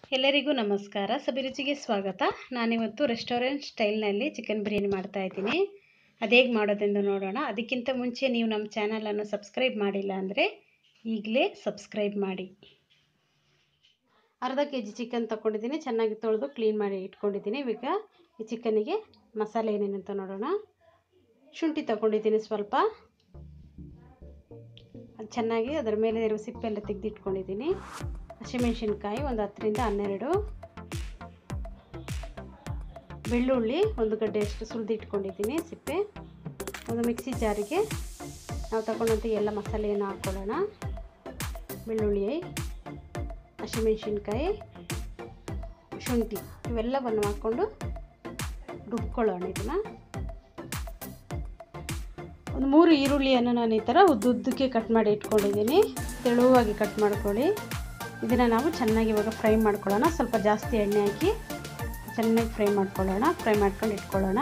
ಎಲ್ಲರಿಗೂ ನಮಸ್ಕಾರ ಸಬಿರುಚಿಗೆ ಸ್ವಾಗತ ನಾನಿವತ್ತು ರೆಸ್ಟೋರೆಂಟ್ ಸ್ಟೈಲ್ನಲ್ಲಿ ಚಿಕನ್ ಬಿರಿಯಾನಿ ಮಾಡ್ತಾ ಇದ್ದೀನಿ ಅದು ಹೇಗೆ ಮಾಡೋದೆಂದು ನೋಡೋಣ ಅದಕ್ಕಿಂತ ಮುಂಚೆ ನೀವು ನಮ್ಮ ಚಾನಲನ್ನು ಸಬ್ಸ್ಕ್ರೈಬ್ ಮಾಡಿಲ್ಲ ಅಂದರೆ ಈಗಲೇ ಸಬ್ಸ್ಕ್ರೈಬ್ ಮಾಡಿ ಅರ್ಧ ಕೆ ಜಿ ಚಿಕನ್ ತಗೊಂಡಿದ್ದೀನಿ ಚೆನ್ನಾಗಿ ತೊಳೆದು ಕ್ಲೀನ್ ಮಾಡಿ ಇಟ್ಕೊಂಡಿದ್ದೀನಿ ಈಗ ಈ ಚಿಕನ್ನಿಗೆ ಮಸಾಲೆ ಏನೇನಂತ ನೋಡೋಣ ಶುಂಠಿ ತಗೊಂಡಿದ್ದೀನಿ ಸ್ವಲ್ಪ ಅದು ಚೆನ್ನಾಗಿ ಅದರ ಮೇಲೆ ಇರೋ ಸಿಪ್ಪೆಲ್ಲ ತೆಗೆದಿಟ್ಕೊಂಡಿದ್ದೀನಿ ಹಸಿಮೆಣಸಿನ್ಕಾಯಿ ಒಂದು ಹತ್ತರಿಂದ ಹನ್ನೆರಡು ಬೆಳ್ಳುಳ್ಳಿ ಒಂದು ಗಡ್ಡೆಯಷ್ಟು ಸುಲಿದಿಟ್ಕೊಂಡಿದ್ದೀನಿ ಸಿಪ್ಪೆ ಒಂದು ಮಿಕ್ಸಿ ಜಾರಿಗೆ ನಾವು ತಗೊಂಡಂಥ ಎಲ್ಲ ಮಸಾಲೆಯನ್ನು ಹಾಕ್ಕೊಳ್ಳೋಣ ಬೆಳ್ಳುಳ್ಳಿ ಹಸಿಮೆಣಸಿನ್ಕಾಯಿ ಶುಂಠಿ ಇವೆಲ್ಲವನ್ನು ಹಾಕ್ಕೊಂಡು ರುಬ್ಕೊಳ್ಳೋಣ ಇದನ್ನು ಒಂದು ಮೂರು ಈರುಳ್ಳಿಯನ್ನು ನಾನು ಈ ಥರ ಉದ್ದುದ್ದಕ್ಕೆ ಕಟ್ ಮಾಡಿ ಇಟ್ಕೊಂಡಿದ್ದೀನಿ ತೆಳುವಾಗಿ ಕಟ್ ಮಾಡ್ಕೊಳ್ಳಿ ಇದನ್ನು ನಾವು ಚೆನ್ನಾಗಿ ಇವಾಗ ಫ್ರೈ ಮಾಡ್ಕೊಳ್ಳೋಣ ಸ್ವಲ್ಪ ಜಾಸ್ತಿ ಎಣ್ಣೆ ಹಾಕಿ ಚೆನ್ನಾಗಿ ಫ್ರೈ ಮಾಡ್ಕೊಳ್ಳೋಣ ಫ್ರೈ ಮಾಡ್ಕೊಂಡು ಇಟ್ಕೊಳ್ಳೋಣ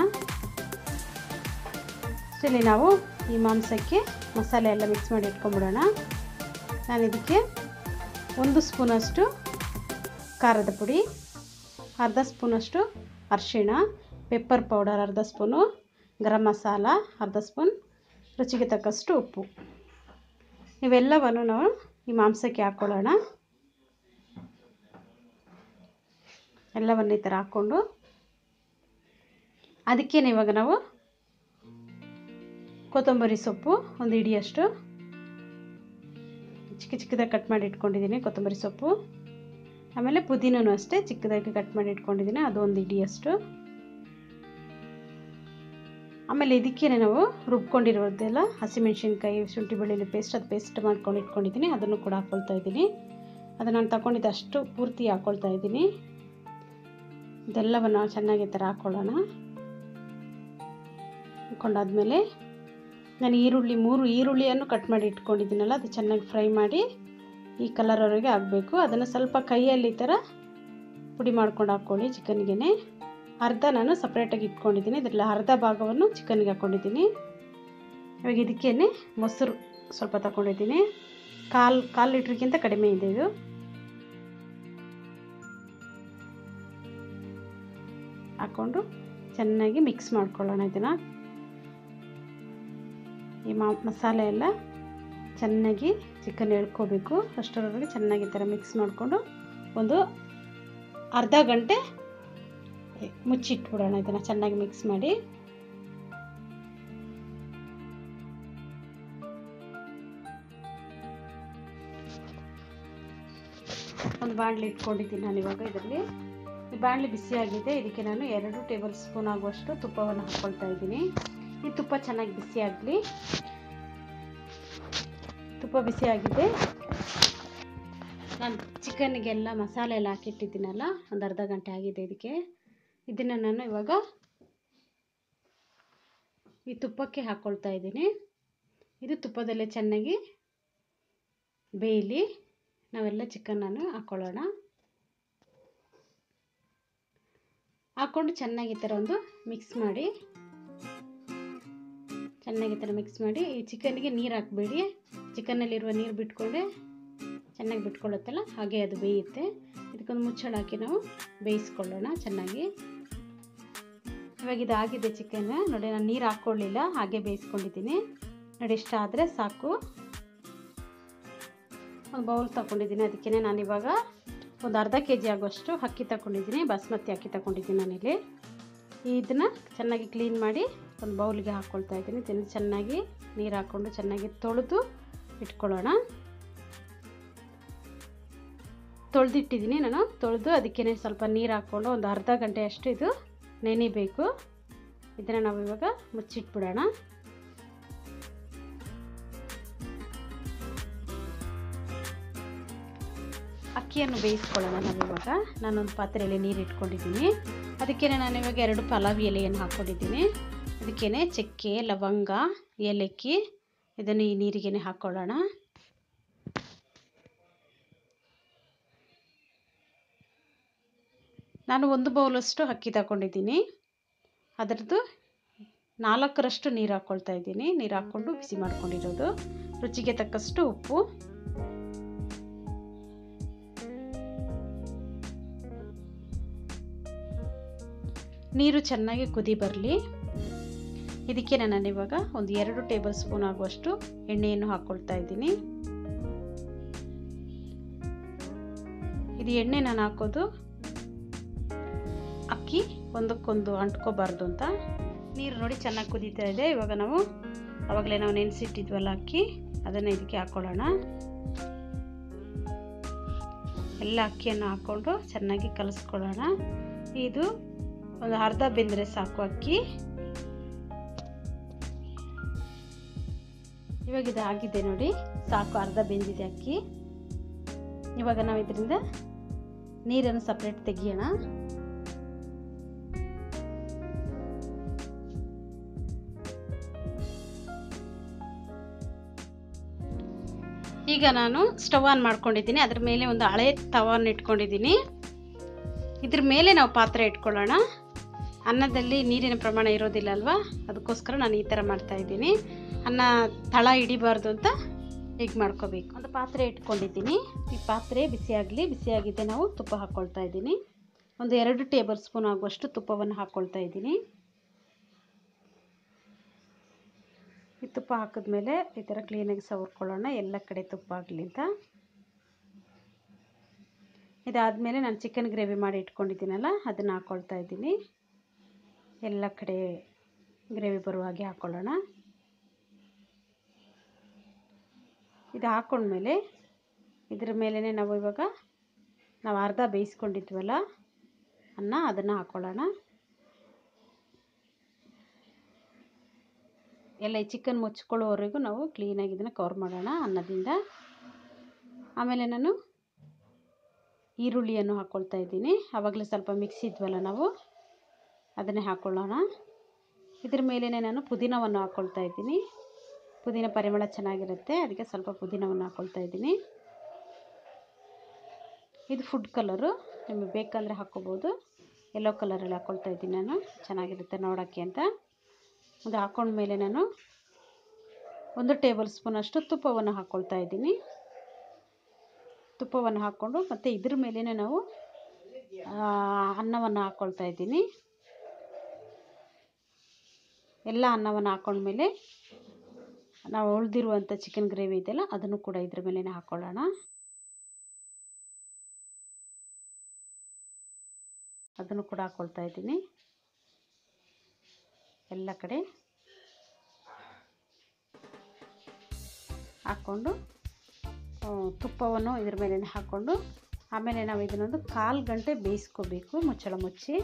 ಸೊ ಇಲ್ಲಿ ನಾವು ಈ ಮಾಂಸಕ್ಕೆ ಮಸಾಲೆ ಎಲ್ಲ ಮಿಕ್ಸ್ ಮಾಡಿ ಇಟ್ಕೊಂಬಿಡೋಣ ನಾನು ಇದಕ್ಕೆ ಒಂದು ಸ್ಪೂನಷ್ಟು ಖಾರದ ಪುಡಿ ಅರ್ಧ ಸ್ಪೂನಷ್ಟು ಅರಿಶಿಣ ಪೆಪ್ಪರ್ ಪೌಡರ್ ಅರ್ಧ ಸ್ಪೂನು ಗರಂ ಮಸಾಲ ಅರ್ಧ ಸ್ಪೂನ್ ರುಚಿಗೆ ತಕ್ಕಷ್ಟು ಉಪ್ಪು ಇವೆಲ್ಲವನ್ನು ನಾವು ಈ ಮಾಂಸಕ್ಕೆ ಹಾಕ್ಕೊಳ್ಳೋಣ ಎಲ್ಲವನ್ನು ಈ ಥರ ಹಾಕ್ಕೊಂಡು ಅದಕ್ಕೇನೆ ಇವಾಗ ನಾವು ಕೊತ್ತಂಬರಿ ಸೊಪ್ಪು ಒಂದು ಇಡಿಯಷ್ಟು ಚಿಕ್ಕ ಚಿಕ್ಕದಾಗಿ ಕಟ್ ಮಾಡಿ ಇಟ್ಕೊಂಡಿದ್ದೀನಿ ಕೊತ್ತಂಬರಿ ಸೊಪ್ಪು ಆಮೇಲೆ ಪುದೀನೂ ಅಷ್ಟೇ ಚಿಕ್ಕದಾಗಿ ಕಟ್ ಮಾಡಿ ಇಟ್ಕೊಂಡಿದ್ದೀನಿ ಅದು ಒಂದು ಇಡಿಯಷ್ಟು ಆಮೇಲೆ ಇದಕ್ಕೇನೆ ನಾವು ರುಬ್ಕೊಂಡಿರೋದೆಲ್ಲ ಹಸಿಮೆಣ್ಸಿನ್ಕಾಯಿ ಶುಂಠಿ ಬೆಳ್ಳುಳ್ಳಿ ಪೇಸ್ಟ್ ಅದು ಪೇಸ್ಟ್ ಮಾಡ್ಕೊಂಡು ಇಟ್ಕೊಂಡಿದ್ದೀನಿ ಅದನ್ನು ಕೂಡ ಹಾಕ್ಕೊಳ್ತಾ ಇದ್ದೀನಿ ಅದು ನಾನು ತಗೊಂಡಿದ್ದು ಅಷ್ಟು ಪೂರ್ತಿ ಹಾಕ್ಕೊಳ್ತಾ ಇದ್ದೀನಿ ಇದೆಲ್ಲವನ್ನು ಚೆನ್ನಾಗಿ ಥರ ಹಾಕ್ಕೊಳ್ಳೋಣ ಹಾಕ್ಕೊಂಡಾದ್ಮೇಲೆ ನಾನು ಈರುಳ್ಳಿ ಮೂರು ಈರುಳ್ಳಿಯನ್ನು ಕಟ್ ಮಾಡಿ ಇಟ್ಕೊಂಡಿದ್ದೀನಲ್ಲ ಅದು ಚೆನ್ನಾಗಿ ಫ್ರೈ ಮಾಡಿ ಈ ಕಲರ್ವರೆಗೆ ಆಗಬೇಕು ಅದನ್ನು ಸ್ವಲ್ಪ ಕೈಯಲ್ಲಿ ಈ ಥರ ಪುಡಿ ಮಾಡ್ಕೊಂಡು ಹಾಕ್ಕೊಳ್ಳಿ ಚಿಕನ್ಗೆ ಅರ್ಧ ನಾನು ಸಪ್ರೇಟಾಗಿ ಇಟ್ಕೊಂಡಿದ್ದೀನಿ ಇದರಲ್ಲಿ ಅರ್ಧ ಭಾಗವನ್ನು ಚಿಕನ್ಗೆ ಹಾಕ್ಕೊಂಡಿದ್ದೀನಿ ಇವಾಗ ಇದಕ್ಕೇನೆ ಮೊಸರು ಸ್ವಲ್ಪ ತಗೊಂಡಿದ್ದೀನಿ ಕಾಲು ಕಾಲು ಲೀಟ್ರಿಗಿಂತ ಕಡಿಮೆ ಇದೆ ಇದು ಹಾಕ್ಕೊಂಡು ಚೆನ್ನಾಗಿ ಮಿಕ್ಸ್ ಮಾಡ್ಕೊಳ್ಳೋಣ ಇದನ್ನು ಈ ಮಾ ಮಸಾಲೆ ಎಲ್ಲ ಚೆನ್ನಾಗಿ ಚಿಕನ್ ಎಳ್ಕೋಬೇಕು ಅಷ್ಟರವರೆಗೆ ಚೆನ್ನಾಗಿ ಈ ಥರ ಮಿಕ್ಸ್ ಮಾಡಿಕೊಂಡು ಒಂದು ಅರ್ಧ ಗಂಟೆ ಮುಚ್ಚಿಟ್ಬಿಡೋಣ ಇದನ್ನು ಚೆನ್ನಾಗಿ ಮಿಕ್ಸ್ ಮಾಡಿ ಒಂದು ಬಾಣಲಿ ಇಟ್ಕೊಂಡಿದ್ದೀನಿ ನಾನು ಇವಾಗ ಇದರಲ್ಲಿ ಈ ಬಾಣಲಿ ಬಿಸಿಯಾಗಿದೆ ಇದಕ್ಕೆ ನಾನು ಎರಡು ಟೇಬಲ್ ಸ್ಪೂನ್ ಆಗುವಷ್ಟು ತುಪ್ಪವನ್ನು ಹಾಕ್ಕೊಳ್ತಾ ಇದ್ದೀನಿ ಈ ತುಪ್ಪ ಚೆನ್ನಾಗಿ ಬಿಸಿ ಆಗಲಿ ತುಪ್ಪ ಬಿಸಿಯಾಗಿದೆ ನಾನು ಚಿಕನ್ನಿಗೆಲ್ಲ ಮಸಾಲೆ ಎಲ್ಲ ಹಾಕಿಟ್ಟಿದ್ದೀನಲ್ಲ ಒಂದು ಅರ್ಧ ಗಂಟೆ ಆಗಿದೆ ಇದಕ್ಕೆ ಇದನ್ನು ನಾನು ಇವಾಗ ಈ ತುಪ್ಪಕ್ಕೆ ಹಾಕ್ಕೊಳ್ತಾ ಇದ್ದೀನಿ ಇದು ತುಪ್ಪದಲ್ಲೇ ಚೆನ್ನಾಗಿ ಬೇಯಲಿ ನಾವೆಲ್ಲ ಚಿಕನನ್ನು ಹಾಕ್ಕೊಳ್ಳೋಣ ಹಾಕ್ಕೊಂಡು ಚೆನ್ನಾಗಿ ಈ ಥರ ಒಂದು ಮಿಕ್ಸ್ ಮಾಡಿ ಚೆನ್ನಾಗಿ ಈ ಥರ ಮಿಕ್ಸ್ ಮಾಡಿ ಈ ಚಿಕನ್ಗೆ ನೀರು ಹಾಕಬೇಡಿ ಚಿಕನ್ನಲ್ಲಿರುವ ನೀರು ಬಿಟ್ಕೊಂಡೆ ಚೆನ್ನಾಗಿ ಬಿಟ್ಕೊಳ್ಳುತ್ತಲ್ಲ ಹಾಗೆ ಅದು ಬೇಯುತ್ತೆ ಇದಕ್ಕೊಂದು ಮುಚ್ಚಳ ಹಾಕಿ ನಾವು ಬೇಯಿಸ್ಕೊಳ್ಳೋಣ ಚೆನ್ನಾಗಿ ಇವಾಗ ಇದಾಗಿದೆ ಚಿಕನ್ ನೋಡಿ ನಾನು ನೀರು ಹಾಕ್ಕೊಳ್ಳಿಲ್ಲ ಹಾಗೆ ಬೇಯಿಸ್ಕೊಂಡಿದ್ದೀನಿ ನೋಡಿ ಇಷ್ಟ ಆದರೆ ಸಾಕು ಒಂದು ಬೌಲ್ ತಗೊಂಡಿದ್ದೀನಿ ಅದಕ್ಕೆ ನಾನು ಇವಾಗ ಒಂದು ಅರ್ಧ ಕೆ ಜಿ ಆಗುವಷ್ಟು ಅಕ್ಕಿ ತಗೊಂಡಿದ್ದೀನಿ ಬಾಸ್ಮತಿ ಅಕ್ಕಿ ತಗೊಂಡಿದ್ದೀನಿ ನಾನಿಲ್ಲಿ ಇದನ್ನು ಚೆನ್ನಾಗಿ ಕ್ಲೀನ್ ಮಾಡಿ ಒಂದು ಬೌಲ್ಗೆ ಹಾಕ್ಕೊಳ್ತಾ ಇದ್ದೀನಿ ಇದನ್ನು ಚೆನ್ನಾಗಿ ನೀರು ಹಾಕ್ಕೊಂಡು ಚೆನ್ನಾಗಿ ತೊಳೆದು ಇಟ್ಕೊಳ್ಳೋಣ ತೊಳೆದಿಟ್ಟಿದ್ದೀನಿ ನಾನು ತೊಳೆದು ಅದಕ್ಕೇ ಸ್ವಲ್ಪ ನೀರು ಹಾಕ್ಕೊಂಡು ಒಂದು ಅರ್ಧ ಗಂಟೆ ಅಷ್ಟು ಇದು ನೆನಿಬೇಕು ಇದನ್ನು ನಾವು ಇವಾಗ ಮುಚ್ಚಿಟ್ಬಿಡೋಣ ಅಕ್ಕಿಯನ್ನು ಬೇಯಿಸ್ಕೊಳ್ಳೋಣ ನಾವು ಇವಾಗ ನಾನೊಂದು ಪಾತ್ರೆಯಲ್ಲಿ ನೀರು ಇಟ್ಕೊಂಡಿದ್ದೀನಿ ಅದಕ್ಕೇ ನಾನು ಇವಾಗ ಎರಡು ಪಲಾವ್ ಎಲೆಯನ್ನು ಹಾಕ್ಕೊಂಡಿದ್ದೀನಿ ಅದಕ್ಕೇ ಚಕ್ಕೆ ಲವಂಗ ಏಲಕ್ಕಿ ಇದನ್ನು ಈ ನೀರಿಗೇ ಹಾಕ್ಕೊಳ್ಳೋಣ ನಾನು ಒಂದು ಬೌಲಷ್ಟು ಅಕ್ಕಿ ತಗೊಂಡಿದ್ದೀನಿ ಅದರದ್ದು ನಾಲ್ಕರಷ್ಟು ನೀರು ಹಾಕ್ಕೊಳ್ತಾ ಇದ್ದೀನಿ ನೀರು ಹಾಕ್ಕೊಂಡು ಬಿಸಿ ಮಾಡ್ಕೊಂಡಿರೋದು ರುಚಿಗೆ ತಕ್ಕಷ್ಟು ಉಪ್ಪು ನೀರು ಚೆನ್ನಾಗಿ ಕುದಿ ಬರಲಿ ಇದಕ್ಕೆ ನಾನು ಇವಾಗ ಒಂದು ಎರಡು ಟೇಬಲ್ ಸ್ಪೂನ್ ಆಗುವಷ್ಟು ಎಣ್ಣೆಯನ್ನು ಹಾಕ್ಕೊಳ್ತಾ ಇದ್ದೀನಿ ಇದು ಎಣ್ಣೆ ನಾನು ಹಾಕೋದು ಅಕ್ಕಿ ಒಂದಕ್ಕೊಂದು ಅಂಟ್ಕೋಬಾರ್ದು ಅಂತ ನೀರು ನೋಡಿ ಚೆನ್ನಾಗಿ ಕುದೀತಾ ಇದೆ ಇವಾಗ ನಾವು ಅವಾಗಲೇ ನಾವು ನೆನೆಸಿಟ್ಟಿದ್ವಲ್ಲ ಅಕ್ಕಿ ಅದನ್ನು ಇದಕ್ಕೆ ಹಾಕ್ಕೊಳ್ಳೋಣ ಎಲ್ಲ ಅಕ್ಕಿಯನ್ನು ಹಾಕ್ಕೊಂಡು ಚೆನ್ನಾಗಿ ಕಲಿಸ್ಕೊಳ್ಳೋಣ ಇದು ಒಂದು ಅರ್ಧ ಬೆಂದರೆ ಸಾಕು ಅಕ್ಕಿ ಇವಾಗ ಇದು ಆಗಿದೆ ನೋಡಿ ಸಾಕು ಅರ್ಧ ಬೆಂದಿದೆ ಅಕ್ಕಿ ಇವಾಗ ನಾವು ಇದರಿಂದ ನೀರನ್ನು ಸಪ್ರೇಟ್ ತೆಗಿಯೋಣ ಈಗ ನಾನು ಸ್ಟವ್ ಆನ್ ಮಾಡ್ಕೊಂಡಿದ್ದೀನಿ ಅದ್ರ ಮೇಲೆ ಒಂದು ಹಳೆ ತವನ್ನು ಇಟ್ಕೊಂಡಿದ್ದೀನಿ ಇದ್ರ ಮೇಲೆ ನಾವು ಪಾತ್ರೆ ಇಟ್ಕೊಳ್ಳೋಣ ಅನ್ನದಲ್ಲಿ ನೀರಿನ ಪ್ರಮಾಣ ಇರೋದಿಲ್ಲ ಅಲ್ವಾ ಅದಕ್ಕೋಸ್ಕರ ನಾನು ಈ ಥರ ಮಾಡ್ತಾ ಇದ್ದೀನಿ ಅನ್ನ ತಳ ಹಿಡಿಬಾರ್ದು ಅಂತ ಹೀಗೆ ಮಾಡ್ಕೋಬೇಕು ಒಂದು ಪಾತ್ರೆ ಇಟ್ಕೊಂಡಿದ್ದೀನಿ ಈ ಪಾತ್ರೆ ಬಿಸಿಯಾಗಲಿ ಬಿಸಿಯಾಗಿದ್ದೆ ನಾವು ತುಪ್ಪ ಹಾಕ್ಕೊಳ್ತಾ ಇದ್ದೀನಿ ಒಂದು ಎರಡು ಟೇಬಲ್ ಸ್ಪೂನ್ ಆಗುವಷ್ಟು ತುಪ್ಪವನ್ನು ಹಾಕ್ಕೊಳ್ತಾ ಇದ್ದೀನಿ ಈ ತುಪ್ಪ ಹಾಕಿದ್ಮೇಲೆ ಈ ಥರ ಕ್ಲೀನಾಗಿ ಸವರ್ಕೊಳ್ಳೋಣ ಎಲ್ಲ ಕಡೆ ತುಪ್ಪ ಆಗಲಿ ಅಂತ ಇದಾದಮೇಲೆ ನಾನು ಚಿಕನ್ ಗ್ರೇವಿ ಮಾಡಿ ಇಟ್ಕೊಂಡಿದ್ದೀನಲ್ಲ ಅದನ್ನು ಹಾಕ್ಕೊಳ್ತಾ ಇದ್ದೀನಿ ಎಲ್ಲ ಕಡೆ ಗ್ರೇವಿ ಬರುವ ಹಾಗೆ ಹಾಕ್ಕೊಳ್ಳೋಣ ಇದು ಹಾಕ್ಕೊಂಡ್ಮೇಲೆ ಇದ್ರ ಮೇಲೇ ನಾವು ಇವಾಗ ನಾವು ಅರ್ಧ ಬೇಯಿಸ್ಕೊಂಡಿದ್ವಲ್ಲ ಅನ್ನ ಅದನ್ನು ಹಾಕ್ಕೊಳ್ಳೋಣ ಎಲ್ಲ ಈ ಚಿಕನ್ ಮುಚ್ಕೊಳ್ಳೋವರೆಗೂ ನಾವು ಕ್ಲೀನಾಗಿ ಇದನ್ನು ಕವರ್ ಮಾಡೋಣ ಅನ್ನದಿಂದ ಆಮೇಲೆ ನಾನು ಈರುಳ್ಳಿಯನ್ನು ಹಾಕ್ಕೊಳ್ತಾ ಇದ್ದೀನಿ ಆವಾಗಲೇ ಸ್ವಲ್ಪ ಮಿಕ್ಸಿ ಇದ್ವಲ್ಲ ನಾವು ಅದನ್ನೇ ಹಾಕ್ಕೊಳ್ಳೋಣ ಇದ್ರ ಮೇಲೇ ನಾನು ಪುದೀನವನ್ನು ಹಾಕ್ಕೊಳ್ತಾ ಇದ್ದೀನಿ ಪುದೀನ ಪರಿಮಳ ಚೆನ್ನಾಗಿರುತ್ತೆ ಅದಕ್ಕೆ ಸ್ವಲ್ಪ ಪುದೀನವನ್ನು ಹಾಕ್ಕೊಳ್ತಾ ಇದ್ದೀನಿ ಇದು ಫುಡ್ ಕಲರು ನಿಮಗೆ ಬೇಕಂದರೆ ಹಾಕ್ಕೋಬೋದು ಯೆಲ್ಲೋ ಕಲರಲ್ಲಿ ಹಾಕ್ಕೊಳ್ತಾ ಇದ್ದೀನಿ ನಾನು ಚೆನ್ನಾಗಿರುತ್ತೆ ನೋಡೋಕ್ಕೆ ಅಂತ ಅದು ಹಾಕ್ಕೊಂಡ್ಮೇಲೆ ನಾನು ಒಂದು ಟೇಬಲ್ ಸ್ಪೂನಷ್ಟು ತುಪ್ಪವನ್ನು ಹಾಕ್ಕೊಳ್ತಾ ಇದ್ದೀನಿ ತುಪ್ಪವನ್ನು ಹಾಕ್ಕೊಂಡು ಮತ್ತು ಇದ್ರ ಮೇಲೇ ನಾವು ಅನ್ನವನ್ನು ಹಾಕ್ಕೊಳ್ತಾ ಇದ್ದೀನಿ ಎಲ್ಲ ಅನ್ನವನ್ನು ಹಾಕ್ಕೊಂಡ್ಮೇಲೆ ನಾವು ಉಳಿದಿರುವಂಥ ಚಿಕನ್ ಗ್ರೇವಿ ಇದೆಯಲ್ಲ ಅದನ್ನು ಕೂಡ ಇದ್ರ ಮೇಲೆ ಹಾಕ್ಕೊಳ್ಳೋಣ ಅದನ್ನು ಕೂಡ ಹಾಕ್ಕೊಳ್ತಾ ಇದ್ದೀನಿ ಎಲ್ಲ ಕಡೆ ಹಾಕ್ಕೊಂಡು ತುಪ್ಪವನ್ನು ಇದ್ರ ಮೇಲೆ ಹಾಕ್ಕೊಂಡು ಆಮೇಲೆ ನಾವು ಇದನ್ನೊಂದು ಕಾಲು ಗಂಟೆ ಬೇಯಿಸ್ಕೋಬೇಕು ಮುಚ್ಚಳ ಮುಚ್ಚಿ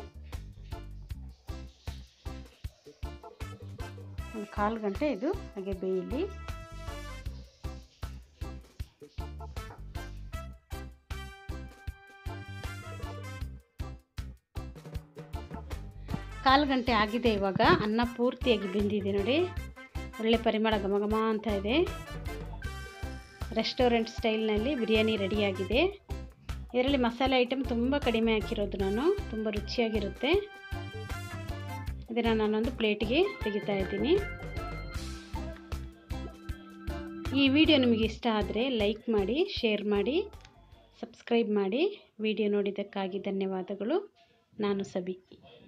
ಒಂದು ಕಾಲು ಗಂಟೆ ಇದು ಹಾಗೆ ಬೇಯಲಿ ಕಾಲು ಗಂಟೆ ಆಗಿದೆ ಇವಾಗ ಅನ್ನ ಪೂರ್ತಿಯಾಗಿ ಬೆಂದಿದೆ ನೋಡಿ ಒಳ್ಳೆ ಪರಿಮಳ ಘಮ ಘಮ ಅಂತ ಇದೆ ರೆಸ್ಟೋರೆಂಟ್ ಸ್ಟೈಲ್ನಲ್ಲಿ ಬಿರಿಯಾನಿ ರೆಡಿಯಾಗಿದೆ ಇದರಲ್ಲಿ ಮಸಾಲೆ ಐಟಮ್ ತುಂಬ ಕಡಿಮೆ ಹಾಕಿರೋದು ನಾನು ತುಂಬ ರುಚಿಯಾಗಿರುತ್ತೆ ಇದನ್ನು ನಾನೊಂದು ಪ್ಲೇಟ್ಗೆ ತೆಗಿತಾ ಇದ್ದೀನಿ ಈ ವಿಡಿಯೋ ನಿಮಗೆ ಇಷ್ಟ ಆದರೆ ಲೈಕ್ ಮಾಡಿ ಶೇರ್ ಮಾಡಿ ಸಬ್ಸ್ಕ್ರೈಬ್ ಮಾಡಿ ವಿಡಿಯೋ ನೋಡಿದ್ದಕ್ಕಾಗಿ ಧನ್ಯವಾದಗಳು ನಾನು ಸಬಿ